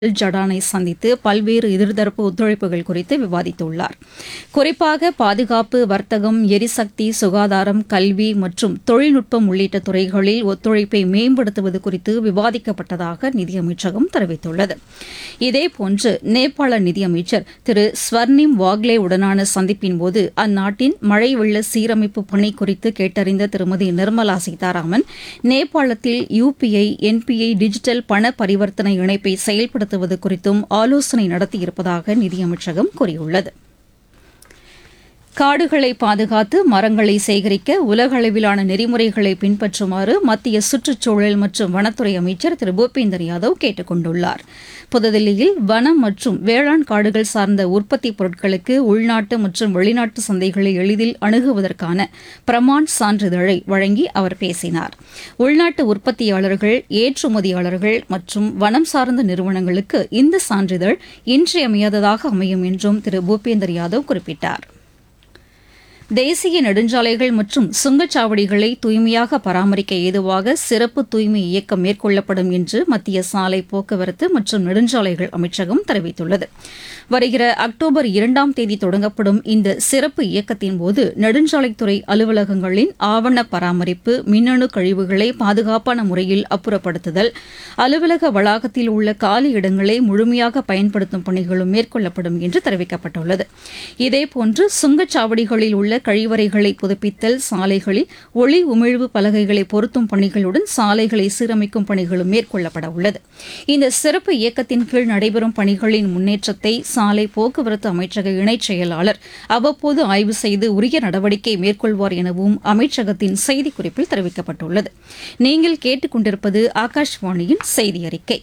ஜடானை சந்தித்து பல்வேறு இருதரப்பு ஒத்துழைப்புகள் குறித்து விவாதித்துள்ளார் குறிப்பாக பாதுகாப்பு வர்த்தகம் எரிசக்தி சுகாதாரம் கல்வி மற்றும் தொழில்நுட்பம் உள்ளிட்ட துறைகளில் ஒத்துழைப்பை மேம்படுத்துவது குறித்து விவாதிக்கப்பட்டதாக நிதியமைச்சகம் தெரிவித்துள்ளது இதேபோன்று நேபாள நிதியமைச்சர் திரு ஸ்வர்ணிம் வாக்லே உடனான சந்திப்பின்போது அந்நாட்டின் மழை வெள்ள சீரமைப்பு பணி குறித்து கேட்டறிந்த திருமதி நிர்மலா சீதாராமன் நேபாளத்தில் யுபிஐ என்பிஐ டிஜிட்டல் பண பரிவர்த்தனை இணைப்பை செயல்படுத்துவது குறித்தும் ஆலோசனை நடத்தியிருப்பதாக நிதியமைச்சகம் கூறியுள்ளது காடுகளை பாதுகாத்து மரங்களை சேகரிக்க உலக அளவிலான நெறிமுறைகளை பின்பற்றுமாறு மத்திய சுற்றுச்சூழல் மற்றும் வனத்துறை அமைச்சர் திரு பூபேந்தர் யாதவ் கேட்டுக் கொண்டுள்ளார் புதுதில்லியில் வனம் மற்றும் வேளாண் காடுகள் சார்ந்த உற்பத்தி பொருட்களுக்கு உள்நாட்டு மற்றும் வெளிநாட்டு சந்தைகளை எளிதில் அணுகுவதற்கான பிரமான் சான்றிதழை வழங்கி அவர் பேசினார் உள்நாட்டு உற்பத்தியாளர்கள் ஏற்றுமதியாளர்கள் மற்றும் வனம் சார்ந்த நிறுவனங்களுக்கு இந்த சான்றிதழ் இன்றியமையாததாக அமையும் என்றும் திரு பூபேந்தர் யாதவ் குறிப்பிட்டார் தேசிய நெடுஞ்சாலைகள் மற்றும் சுங்கச்சாவடிகளை தூய்மையாக பராமரிக்க ஏதுவாக சிறப்பு தூய்மை இயக்கம் மேற்கொள்ளப்படும் என்று மத்திய சாலை போக்குவரத்து மற்றும் நெடுஞ்சாலைகள் அமைச்சகம் தெரிவித்துள்ளது வருகிற அக்டோபர் இரண்டாம் தேதி தொடங்கப்படும் இந்த சிறப்பு இயக்கத்தின்போது நெடுஞ்சாலைத்துறை அலுவலகங்களின் ஆவண பராமரிப்பு மின்னணு கழிவுகளை பாதுகாப்பான முறையில் அப்புறப்படுத்துதல் அலுவலக வளாகத்தில் உள்ள காலி இடங்களை முழுமையாக பயன்படுத்தும் பணிகளும் மேற்கொள்ளப்படும் என்று தெரிவிக்கப்பட்டுள்ளது இதேபோன்று சுங்கச்சாவடிகளில் உள்ள கழிவறைகளை புதுப்பித்தல் சாலைகளில் ஒளி உமிழ்வு பலகைகளை பொருத்தும் பணிகளுடன் சாலைகளை சீரமைக்கும் பணிகளும் மேற்கொள்ளப்பட உள்ளது இந்த சிறப்பு இயக்கத்தின் கீழ் நடைபெறும் பணிகளின் முன்னேற்றத்தை சாலை போக்குவரத்து அமைச்சக இணைச் செயலாளர் அவ்வப்போது ஆய்வு செய்து உரிய நடவடிக்கை மேற்கொள்வார் எனவும் அமைச்சகத்தின் செய்திக்குறிப்பில் தெரிவிக்கப்பட்டுள்ளது நீங்கள் கேட்டுக்கொண்டிருப்பது ஆகாஷ்வாணியின் செய்தி அறிக்கை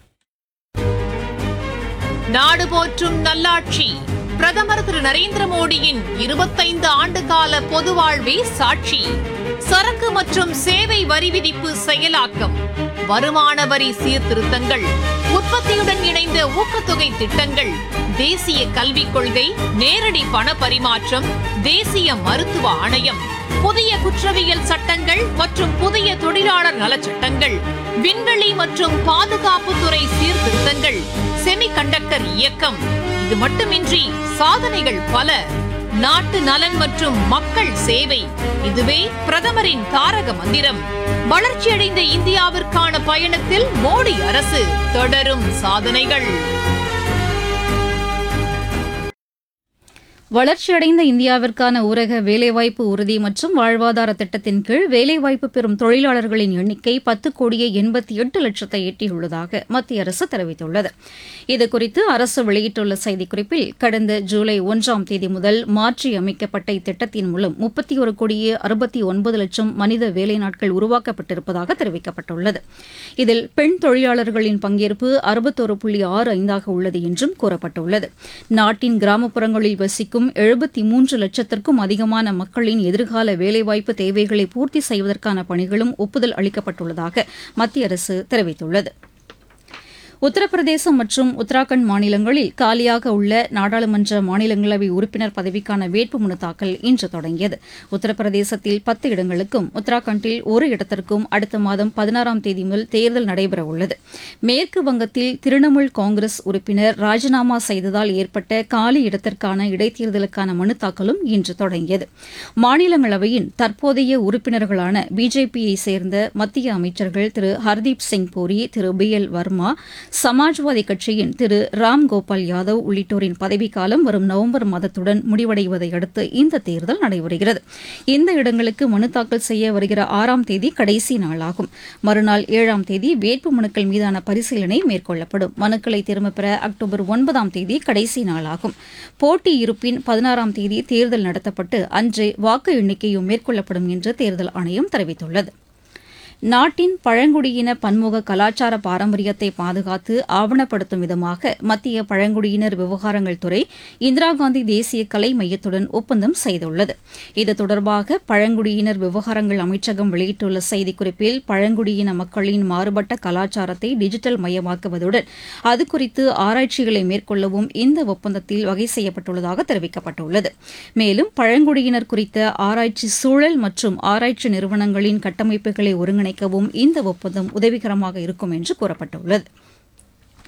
நாடு போற்றும் நல்லாட்சி பிரதமர் திரு நரேந்திர மோடியின் இருபத்தைந்து ஆண்டு கால பொது வாழ்வே சாட்சி சரக்கு மற்றும் சேவை வரி விதிப்பு செயலாக்கம் வருமான வரி சீர்திருத்தங்கள் உற்பத்தியுடன் இணைந்த ஊக்கத்தொகை திட்டங்கள் தேசிய கல்விக் கொள்கை நேரடி பண பரிமாற்றம் தேசிய மருத்துவ ஆணையம் புதிய குற்றவியல் சட்டங்கள் மற்றும் புதிய தொழிலாளர் நலச்சட்டங்கள் விண்வெளி மற்றும் பாதுகாப்புத்துறை சீர்திருத்தங்கள் செமிகண்டக்டர் இயக்கம் இது மட்டுமின்றி சாதனைகள் பல நாட்டு நலன் மற்றும் மக்கள் சேவை இதுவே பிரதமரின் தாரக மந்திரம் வளர்ச்சியடைந்த இந்தியாவிற்கான பயணத்தில் மோடி அரசு தொடரும் சாதனைகள் வளர்ச்சியடைந்த இந்தியாவிற்கான ஊரக வேலைவாய்ப்பு உறுதி மற்றும் வாழ்வாதார திட்டத்தின் கீழ் வேலைவாய்ப்பு பெறும் தொழிலாளர்களின் எண்ணிக்கை பத்து கோடியே எண்பத்தி எட்டு லட்சத்தை எட்டியுள்ளதாக மத்திய அரசு தெரிவித்துள்ளது இதுகுறித்து அரசு வெளியிட்டுள்ள செய்திக்குறிப்பில் கடந்த ஜூலை ஒன்றாம் தேதி முதல் மாற்றி அமைக்கப்பட்ட இத்திட்டத்தின் மூலம் முப்பத்தி ஒரு கோடியே அறுபத்தி ஒன்பது லட்சம் மனித வேலை நாட்கள் உருவாக்கப்பட்டிருப்பதாக தெரிவிக்கப்பட்டுள்ளது இதில் பெண் தொழிலாளர்களின் பங்கேற்பு அறுபத்தொரு புள்ளி ஆறு ஐந்தாக உள்ளது என்றும் கூறப்பட்டுள்ளது நாட்டின் கிராமப்புறங்களில் வசிக்கும் எழுபத்தி மூன்று லட்சத்திற்கும் அதிகமான மக்களின் எதிர்கால வேலைவாய்ப்பு தேவைகளை பூர்த்தி செய்வதற்கான பணிகளும் ஒப்புதல் அளிக்கப்பட்டுள்ளதாக மத்திய அரசு தெரிவித்துள்ளது உத்தரப்பிரதேசம் மற்றும் உத்தராகண்ட் மாநிலங்களில் காலியாக உள்ள நாடாளுமன்ற மாநிலங்களவை உறுப்பினர் பதவிக்கான வேட்புமனு தாக்கல் இன்று தொடங்கியது உத்தரப்பிரதேசத்தில் பத்து இடங்களுக்கும் உத்தராகண்டில் ஒரு இடத்திற்கும் அடுத்த மாதம் பதினாறாம் தேதி முதல் தேர்தல் நடைபெறவுள்ளது மேற்கு வங்கத்தில் திரிணாமுல் காங்கிரஸ் உறுப்பினர் ராஜினாமா செய்ததால் ஏற்பட்ட காலி இடத்திற்கான இடைத்தேர்தலுக்கான மனு தாக்கலும் இன்று தொடங்கியது மாநிலங்களவையின் தற்போதைய உறுப்பினர்களான பிஜேபியை சேர்ந்த மத்திய அமைச்சர்கள் திரு ஹர்தீப் சிங் பூரி திரு பி எல் வர்மா சமாஜ்வாதி கட்சியின் திரு ராம் கோபால் யாதவ் உள்ளிட்டோரின் பதவிக்காலம் வரும் நவம்பர் மாதத்துடன் முடிவடைவதை அடுத்து இந்த தேர்தல் நடைபெறுகிறது இந்த இடங்களுக்கு மனு தாக்கல் செய்ய வருகிற ஆறாம் தேதி கடைசி நாளாகும் மறுநாள் ஏழாம் தேதி வேட்பு மனுக்கள் மீதான பரிசீலனை மேற்கொள்ளப்படும் மனுக்களை திரும்பப் பெற அக்டோபர் ஒன்பதாம் தேதி கடைசி நாளாகும் போட்டி இருப்பின் பதினாறாம் தேதி தேர்தல் நடத்தப்பட்டு அன்றே வாக்கு எண்ணிக்கையும் மேற்கொள்ளப்படும் என்று தேர்தல் ஆணையம் தெரிவித்துள்ளது நாட்டின் பழங்குடியின பன்முக கலாச்சார பாரம்பரியத்தை பாதுகாத்து ஆவணப்படுத்தும் விதமாக மத்திய பழங்குடியினர் விவகாரங்கள் துறை இந்திரா காந்தி தேசிய கலை மையத்துடன் ஒப்பந்தம் செய்துள்ளது இது தொடர்பாக பழங்குடியினர் விவகாரங்கள் அமைச்சகம் வெளியிட்டுள்ள செய்திக்குறிப்பில் பழங்குடியின மக்களின் மாறுபட்ட கலாச்சாரத்தை டிஜிட்டல் மயமாக்குவதுடன் அது குறித்து ஆராய்ச்சிகளை மேற்கொள்ளவும் இந்த ஒப்பந்தத்தில் வகை செய்யப்பட்டுள்ளதாக தெரிவிக்கப்பட்டுள்ளது மேலும் பழங்குடியினர் குறித்த ஆராய்ச்சி சூழல் மற்றும் ஆராய்ச்சி நிறுவனங்களின் கட்டமைப்புகளை ஒருங்கிணைக்கவும் இந்த ஒப்பந்தம் உதவிகரமாக இருக்கும் என்று கூறப்பட்டுள்ளது